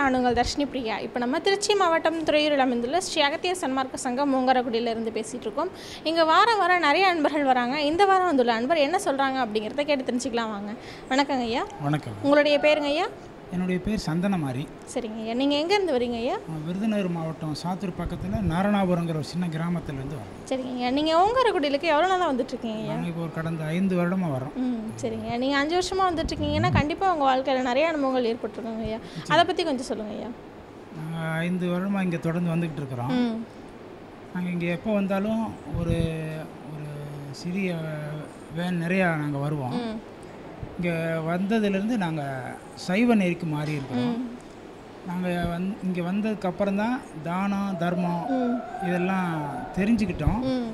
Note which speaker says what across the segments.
Speaker 1: நான் உங்கள் தர்ஷினி பிரியா இப்போ நம்ம திருச்சி மாவட்டம் துறையூரில் அமைந்துள்ள ஸ்ரீ அகத்திய சன்மார்க்க சங்கம் மூங்கரக்குடியில இருந்து பேசிகிட்டு இருக்கோம் இங்கே வாரம் வாரம் நிறைய அன்பர்கள் வராங்க இந்த வாரம் வந்துள்ள அன்பர் என்ன சொல்கிறாங்க அப்படிங்கிறத கேட்டு தெரிஞ்சுக்கலாம் வாங்க வணக்கங்க ஐயா
Speaker 2: வணக்கம்
Speaker 1: உங்களுடைய பேருங்க ஐயா
Speaker 2: என்னுடைய பேர் சந்தனமாரி
Speaker 1: சரிங்க ஐயா நீங்கள் எங்கேருந்து வரீங்க ஐயா
Speaker 2: நான் விருதுநகர் மாவட்டம் சாத்தூர் பக்கத்தில் நாரணாபுரங்கிற ஒரு சின்ன கிராமத்துலேருந்து வரோம்
Speaker 1: சரிங்க ஐயா நீங்கள் ஓங்கரக்குடியிலுக்கு எவ்வளோ நாளாக வந்துட்டுருக்கீங்க ஐயா
Speaker 2: நாங்கள் இப்போ ஒரு கடந்த ஐந்து வருடமாக வரோம்
Speaker 1: ம் சரிங்க நீங்கள் அஞ்சு வருஷமாக வந்துட்டுருக்கீங்கன்னா கண்டிப்பாக உங்கள் வாழ்க்கையில் நிறைய அனுபவங்கள் ஏற்பட்டிருக்குங்க ஐயா அதை பற்றி கொஞ்சம் சொல்லுங்கள் ஐயா
Speaker 2: நாங்கள் ஐந்து வருடமாக இங்கே தொடர்ந்து வந்துக்கிட்டு இருக்கிறோம்
Speaker 1: ம்
Speaker 2: நாங்கள் இங்கே எப்போ வந்தாலும் ஒரு ஒரு சிறிய வேன் நிறையா நாங்கள் வருவோம்
Speaker 1: ம்
Speaker 2: இங்கே வந்ததுலேருந்து நாங்கள் சைவ நெறிக்கு மாறி இருக்கிறோம் நாங்கள் வந் இங்கே வந்ததுக்கப்புறம் தான் தானம் தர்மம்
Speaker 1: ம்
Speaker 2: இதெல்லாம் தெரிஞ்சுக்கிட்டோம்
Speaker 1: ம்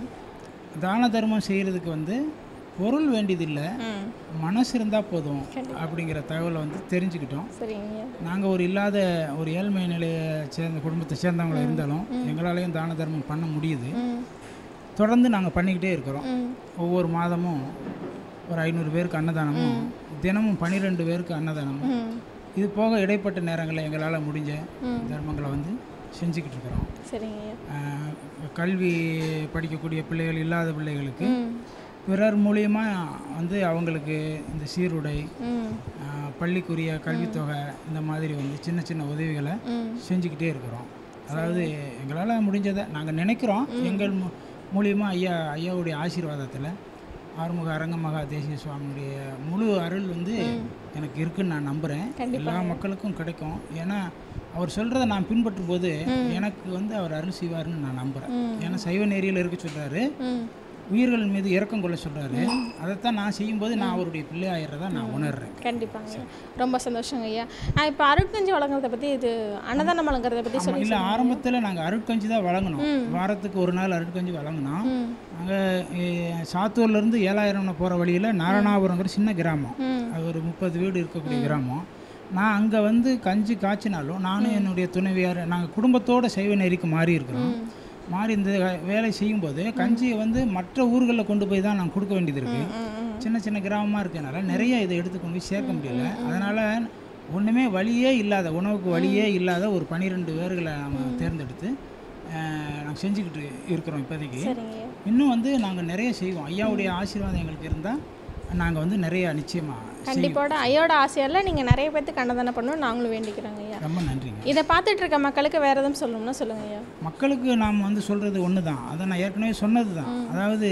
Speaker 2: தான தர்மம் செய்கிறதுக்கு வந்து பொருள் வேண்டியதில்லை
Speaker 1: ம்
Speaker 2: மனசு இருந்தால் போதும் அப்படிங்கிற தகவலை வந்து தெரிஞ்சுக்கிட்டோம்
Speaker 1: சரிங்க ஐயா
Speaker 2: நாங்கள் ஒரு இல்லாத ஒரு ஏழ்மை நிலையை சேர்ந்த குடும்பத்தை சேர்ந்தவங்கள இருந்தாலும் எங்களாலையும் தான தர்மம் பண்ண முடியுது
Speaker 1: ம்
Speaker 2: தொடர்ந்து நாங்கள் பண்ணிக்கிட்டே இருக்கிறோம்
Speaker 1: ம்
Speaker 2: ஒவ்வொரு மாதமும் ஒரு ஐநூறு பேருக்கு அன்னதானமும் தினமும் பன்னிரெண்டு பேருக்கு அன்னதானமும்
Speaker 1: ம்
Speaker 2: இது போக இடைப்பட்ட நேரங்களில் எங்களால் முடிஞ்ச
Speaker 1: ம்.
Speaker 2: தர்மங்களை வந்து செஞ்சுக்கிட்டு இருக்கிறோம்
Speaker 1: சரிங்க ஐயா
Speaker 2: ஆஹ் கல்வி படிக்கக்கூடிய பிள்ளைகள் இல்லாத பிள்ளைகளுக்கு
Speaker 1: ம்
Speaker 2: பிறர் மூலியமா வந்து அவங்களுக்கு இந்த சீருடை
Speaker 1: ம்
Speaker 2: ஆஹ் பள்ளிக்குரிய கல்வித்தொகை இந்த மாதிரி வந்து சின்ன சின்ன உதவிகளை
Speaker 1: ம்
Speaker 2: செஞ்சுக்கிட்டே இருக்கிறோம் அதாவது எங்களால் முடிஞ்சதை நாங்கள் நினைக்கிறோம் எங்கள் மூ மூலியமாக ஐயா ஐயாவுடைய ஆசீர்வாதத்தில் ஆறுமுக அரங்கமகா தேசிய சுவாமியுடைய முழு அருள் வந்து எனக்கு இருக்குன்னு நான் நம்புகிறேன் எல்லா மக்களுக்கும் கிடைக்கும் ஏன்னா அவர் சொல்கிறத நான் பின்பற்றும் போது எனக்கு வந்து அவர் அருள் செய்வார்னு நான் நம்புகிறேன் ஏன்னா சைவ நெறியில் இருக்க சொல்கிறாரு
Speaker 1: ம்
Speaker 2: உயிர்கள் மீது இரக்கம் கொள்ள சொல்கிறாரு அதைத்தான் நான் செய்யும்போது நான் அவருடைய பிள்ளை ஆயிடுறதா நான் உணர்றேன்
Speaker 1: கண்டிப்பாங்க ஐயா ரொம்ப சந்தோஷங்க ஐயா நான் இப்போ அருட்கஞ்சி வழங்குறத பற்றி இது அன்னதானம் வழங்குறத பற்றி சொல்லி
Speaker 2: இல்லை ஆரம்பத்தில் நாங்கள் அருட்கஞ்சி தான் வழங்கினோம் வாரத்துக்கு ஒரு நாள் அருட்கஞ்சி வழங்கினோம்
Speaker 1: ம்
Speaker 2: நாங்கள் சாத்தூர்லேருந்து ஏழாயிரம் போகிற வழியில் நாரணாபுரங்கிற சின்ன கிராமம்
Speaker 1: ம்
Speaker 2: அது ஒரு முப்பது வீடு இருக்கக்கூடிய கிராமம் நான் அங்கே வந்து கஞ்சி காய்ச்சினாலும் நானும் என்னுடைய துணைவியார் நாங்கள் குடும்பத்தோட சைவ நெறிக்கு மாறி இருக்கிறோம் மாறி இந்த வேலை செய்யும்போது கஞ்சியை வந்து மற்ற ஊர்களில் கொண்டு போய் தான் நான் கொடுக்க வேண்டியது இருக்குது
Speaker 1: ம் ம்
Speaker 2: சின்ன சின்ன கிராமமாக இருக்கனால நிறைய இதை எடுத்து கொண்டு போய் சேர்க்க முடியல அதனால் ஒன்றுமே வழியே இல்லாத உணவுக்கு வழியே இல்லாத ஒரு பன்னிரெண்டு பேர்களை நம்ம தேர்ந்தெடுத்து நாங்கள் செஞ்சுக்கிட்டு இருக்கிறோம் இப்போதைக்கு
Speaker 1: சரிங்க ஐயா
Speaker 2: இன்னும் வந்து நாங்கள் நிறைய செய்வோம் ஐயாவுடைய ஆசீர்வாதம் எங்களுக்கு இருந்தால் நாங்கள் வந்து நிறைய நிச்சயமாக
Speaker 1: கண்டிப்போட ஐயோட ஆசையால் நீங்கள் நிறைய பேர்த்துக்கு அன்னதானம் பண்ணணும் நாங்களும் வேண்டிக்கிறோங்க ஐயா
Speaker 2: ரொம்ப நன்றிங்க
Speaker 1: இதை பார்த்துட்டு இருக்க மக்களுக்கு வேறு எதுவும் சொல்லணும்னா சொல்லுங்க ஐயா
Speaker 2: மக்களுக்கு நாம் வந்து சொல்கிறது ஒன்று தான் அதை நான் ஏற்கனவே சொன்னது தான் அதாவது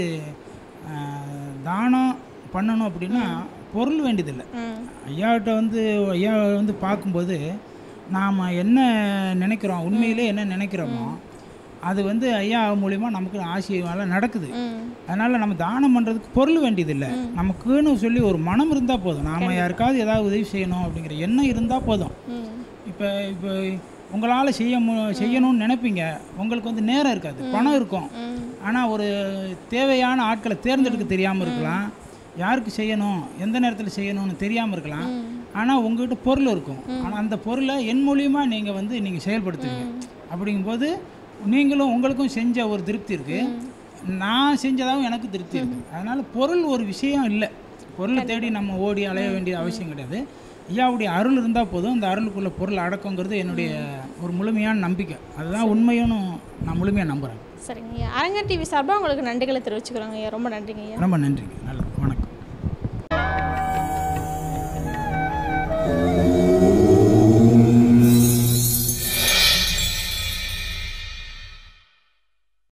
Speaker 2: ஆஹ், தானம் பண்ணணும் அப்படின்னா பொருள் வேண்டியதில்லை
Speaker 1: ம்
Speaker 2: ஐயாட்ட வந்து ஐயா வந்து பார்க்கும்போது நாம் என்ன நினைக்கிறோம் உண்மையிலே என்ன நினைக்கிறோமோ அது வந்து ஐயா மூலிமா நமக்கு ஆசையால் நடக்குது
Speaker 1: ம்
Speaker 2: அதனால் நம்ம தானம் பண்ணுறதுக்கு பொருள் வேண்டியதில்லை நமக்குன்னு சொல்லி ஒரு மனம் இருந்தால் போதும் நாம் யாருக்காவது ஏதாவது உதவி செய்யணும் அப்படிங்கிற எண்ணம் இருந்தால் போதும்
Speaker 1: ம்
Speaker 2: இப்போ இப்போ உங்களால் செய்ய மு செய்யணும்னு நினைப்பீங்க உங்களுக்கு வந்து நேரம் இருக்காது பணம் இருக்கும்
Speaker 1: ம்
Speaker 2: ஆனால் ஒரு தேவையான ஆட்களை தேர்ந்தெடுக்க தெரியாமல் இருக்கலாம் யாருக்கு செய்யணும் எந்த நேரத்தில் செய்யணும்னு தெரியாமல் இருக்கலாம் ஆனால் உங்ககிட்ட பொருள் இருக்கும் ஆனால் அந்த பொருளை என் மூலியமாக நீங்கள் வந்து நீங்கள் செயல்படுத்துவீங்க அப்படிங்கும்போது நீங்களும் உங்களுக்கும் செஞ்ச ஒரு திருப்தி இருக்குது நான் செஞ்சதாகவும் எனக்கு திருப்தி இருக்குது அதனால் பொருள் ஒரு விஷயம் இல்லை பொருளை தேடி நம்ம ஓடி அலைய வேண்டிய அவசியம் கிடையாது ஐயாவுடைய அருள் இருந்தால் போதும் இந்த அருளுக்குள்ள பொருள் அடக்கங்கிறது என்னுடைய ஒரு முழுமையான நம்பிக்கை அதுதான் உண்மையும் நான் முழுமையாக நம்புகிறேன்
Speaker 1: சரிங்க ஐயா அரங்கர் டிவி சார்பாக உங்களுக்கு நன்றிகளை தெரிவிச்சுக்கிறோங்க ஐயா ரொம்ப நன்றிங்க ஐயா
Speaker 2: ரொம்ப நன்றிங்க நல்லது